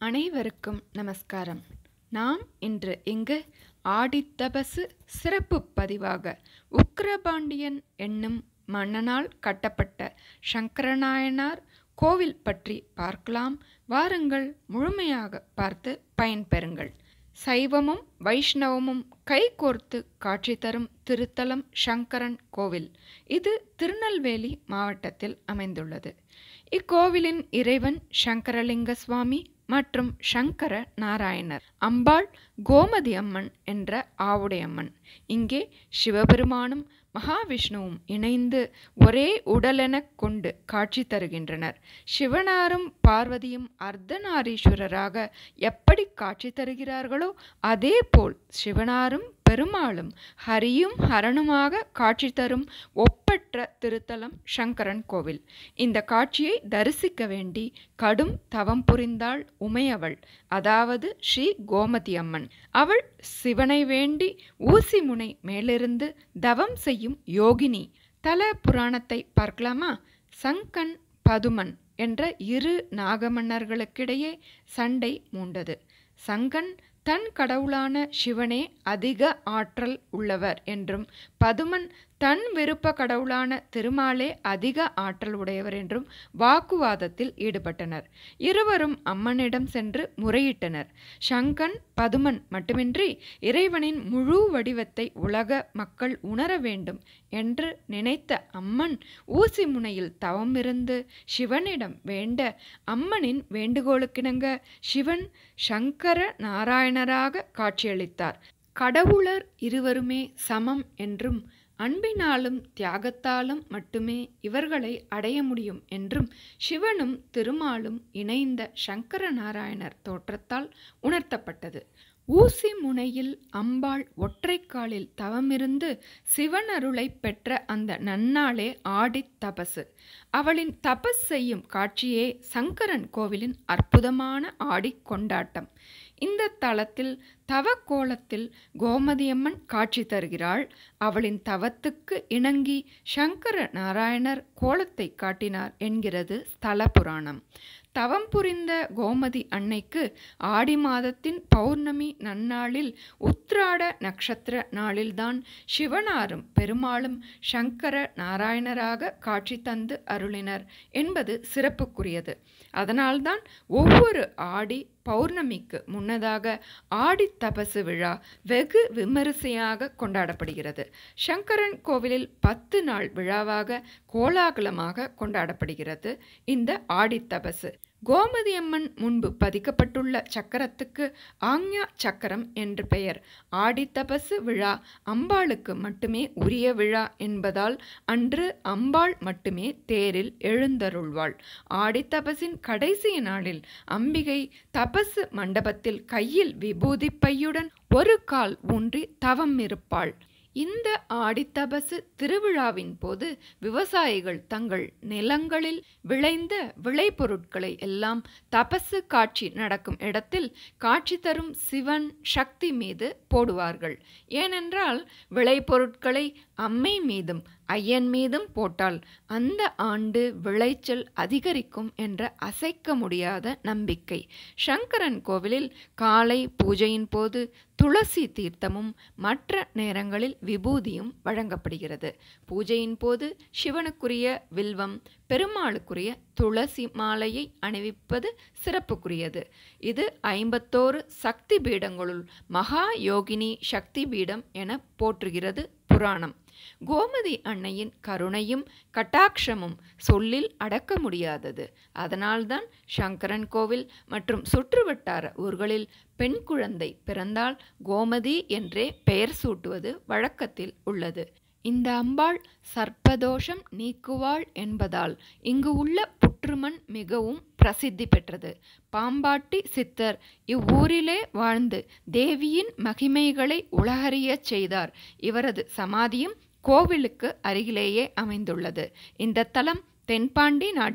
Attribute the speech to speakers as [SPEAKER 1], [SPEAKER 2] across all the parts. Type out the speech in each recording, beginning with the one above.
[SPEAKER 1] அனைவருக்கும் நமஸ்காரம் நாம் இன்று இங்கு ஆடித்தபசு சிறப்பு பதிவாக உக்கிரபாண்டியன் என்னும் மன்னனால் கட்டப்பட்ட சங்கரநாயனார் கோவில் பற்றி பார்க்கலாம் வாருங்கள் முழுமையாக பார்த்து பயன்பெறுங்கள் சைவமும் வைஷ்ணவமும் கைகோர்த்து காட்சி தரும் திருத்தலம் சங்கரன் கோவில் இது திருநெல்வேலி மாவட்டத்தில் அமைந்துள்ளது இக்கோவிலின் இறைவன் சங்கரலிங்க சுவாமி மற்றும் சங்கர நாராயணர் அம்பாள் கோமதி அம்மன் என்ற ஆவுடையம்மன் இங்கே சிவபெருமானும் மகாவிஷ்ணுவும் இணைந்து ஒரே உடலெனக் கொண்டு காட்சி தருகின்றனர் சிவனாரும் பார்வதியும் அர்த்தநாரீஸ்வரராக எப்படி காட்சி தருகிறார்களோ அதேபோல் சிவனாரும் பெருமாளும் ஹரியும் ஹரனுமாக காட்சி தரும் ஒப்பற்ற திருத்தலம் சங்கரன் கோவில் இந்த காட்சியை தரிசிக்க வேண்டி கடும் தவம் புரிந்தாள் உமையவள் அதாவது ஸ்ரீ கோமதி அம்மன் அவள் சிவனை வேண்டி ஊசி முனை மேலிருந்து தவம் செய்யும் யோகினி தல புராணத்தை பார்க்கலாமா சங்கன் பதுமன் என்ற இரு நாகமன்னர்களுக்கிடையே சண்டை மூண்டது சங்கன் தன் கடவுளான சிவனே அதிக ஆற்றல் உள்ளவர் என்றும் பதுமன் தன் விருப்ப கடவுளான திருமாலே அதிக ஆற்றல் உடையவர் என்றும் வாக்குவாதத்தில் ஈடுபட்டனர் இருவரும் அம்மனிடம் சென்று முறையிட்டனர் சங்கன் பதுமன் மட்டுமின்றி இறைவனின் முழு வடிவத்தை உலக மக்கள் உணர வேண்டும் என்று நினைத்த அம்மன் ஊசி முனையில் தவமிருந்து சிவனிடம் வேண்ட அம்மனின் வேண்டுகோளுக்கிணங்க சிவன் சங்கர நாராயணராக காட்சியளித்தார் கடவுளர் இருவருமே சமம் என்றும் அன்பினாலும் தியாகத்தாலும் மட்டுமே இவர்களை அடைய முடியும் என்றும் சிவனும் திருமாலும் இணைந்த சங்கர நாராயணர் தோற்றத்தால் உணர்த்தப்பட்டது ஊசி முனையில் அம்பாள் ஒற்றைக்காலில் தவமிருந்து சிவன் அருளை பெற்ற அந்த நன்னாளே ஆடித் தபசு அவளின் தபஸ் செய்யும் காட்சியே சங்கரன் கோவிலின் அற்புதமான ஆடிக் கொண்டாட்டம் இந்த தளத்தில் தவ கோலத்தில் கோமதியம்மன் காட்சி தருகிறாள் அவளின் தவத்துக்கு இணங்கி சங்கர நாராயணர் கோலத்தை காட்டினார் என்கிறது ஸ்தல புராணம் தவம் புரிந்த கோமதி அன்னைக்கு ஆடி மாதத்தின் பௌர்ணமி நன்னாளில் உத்ராட நட்சத்திர நாளில்தான் சிவனாரும் பெருமாளும் சங்கர நாராயணராக காட்சி தந்து அருளினர் என்பது சிறப்புக்குரியது அதனால்தான் ஒவ்வொரு ஆடி பௌர்ணமிக்கு முன்னதாக ஆடி தபசு விழா வெகு விமரிசையாக கொண்டாடப்படுகிறது சங்கரன் கோவிலில் பத்து நாள் விழாவாக கோலாகலமாக கொண்டாடப்படுகிறது இந்த ஆடி தபசு கோமதி அம்மன் முன்பு பதிக்கப்பட்டுள்ள சக்கரத்துக்கு ஆக்ஞா சக்கரம் என்று பெயர் ஆடித்தபசு விழா அம்பாளுக்கு மட்டுமே உரிய விழா என்பதால் அன்று அம்பாள் மட்டுமே தேரில் எழுந்தருள்வாள் ஆடித்தபசின் கடைசி நாளில் அம்பிகை தபசு மண்டபத்தில் கையில் விபூதி பையுடன் ஒரு கால் ஊன்றி தவம் இருப்பாள் இந்த ஆடித்தபசு திருவிழாவின் போது விவசாயிகள் தங்கள் நிலங்களில் விளைந்த விளைபொருட்களை எல்லாம் தபசு காட்சி நடக்கும் இடத்தில் காட்சி தரும் சிவன் சக்தி மீது போடுவார்கள் ஏனென்றால் விளைபொருட்களை அம்மை மீதும் ஐயன் மீதும் போட்டால் அந்த ஆண்டு விளைச்சல் அதிகரிக்கும் என்ற அசைக்க முடியாத நம்பிக்கை சங்கரன் கோவிலில் காலை பூஜையின் போது துளசி தீர்த்தமும் மற்ற நேரங்களில் விபூதியும் வழங்கப்படுகிறது பூஜையின் போது சிவனுக்குரிய வில்வம் பெருமாளுக்குரிய துளசி மாலையை அணிவிப்பது சிறப்புக்குரியது இது ஐம்பத்தோரு சக்தி பீடங்களுள் மகா யோகினி சக்தி பீடம் என போற்றுகிறது புராணம் கோமதி அன்னையின் கருணையும் கட்டாட்சமும் சொல்லில் அடக்க முடியாதது அதனால்தான் சங்கரன் கோவில் மற்றும் சுற்றுவட்டார ஊர்களில் பெண் குழந்தை பிறந்தால் கோமதி என்றே பெயர் சூட்டுவது வழக்கத்தில் உள்ளது இந்த அம்பாள் சர்ப்பதோஷம் நீக்குவாள் என்பதால் இங்கு உள்ள புற்றுமண் மிகவும் பிரசித்தி பெற்றது பாம்பாட்டி சித்தர் இவ்வூரிலே வாழ்ந்து தேவியின் மகிமைகளை உலகறியச் செய்தார் இவரது சமாதியும் கோவிலுக்கு அருகிலேயே அமைந்துள்ளது இந்த தலம் தென்பாண்டி நாட்டின்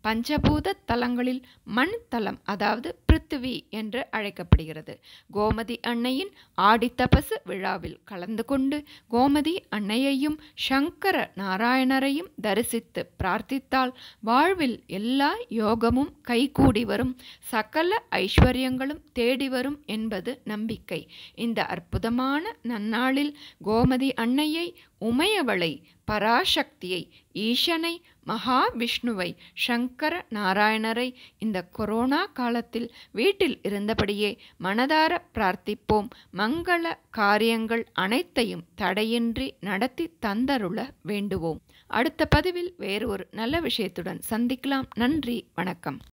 [SPEAKER 1] பஞ்சபூத தலங்களில் மண் தலம் அதாவது பிருத்திவி என்று அழைக்கப்படுகிறது கோமதி அன்னையின் ஆடித்தபசு விழாவில் கலந்து கொண்டு கோமதி அன்னையையும் சங்கர நாராயணரையும் தரிசித்து பிரார்த்தித்தால் வாழ்வில் எல்லா யோகமும் கைகூடி வரும் சகல ஐஸ்வர்யங்களும் தேடி வரும் என்பது நம்பிக்கை இந்த அற்புதமான நன்னாளில் கோமதி அன்னையை உமையவளை பராசக்தியை ஈசனை மகாவிஷ்ணுவை சங்கர நாராயணரை இந்த கொரோனா காலத்தில் வீட்டில் இருந்தபடியே மனதார பிரார்த்திப்போம் மங்கள காரியங்கள் அனைத்தையும் தடையின்றி நடத்தி தந்தருள வேண்டுவோம் அடுத்த பதிவில் வேறு ஒரு நல்ல விஷயத்துடன் சந்திக்கலாம் நன்றி வணக்கம்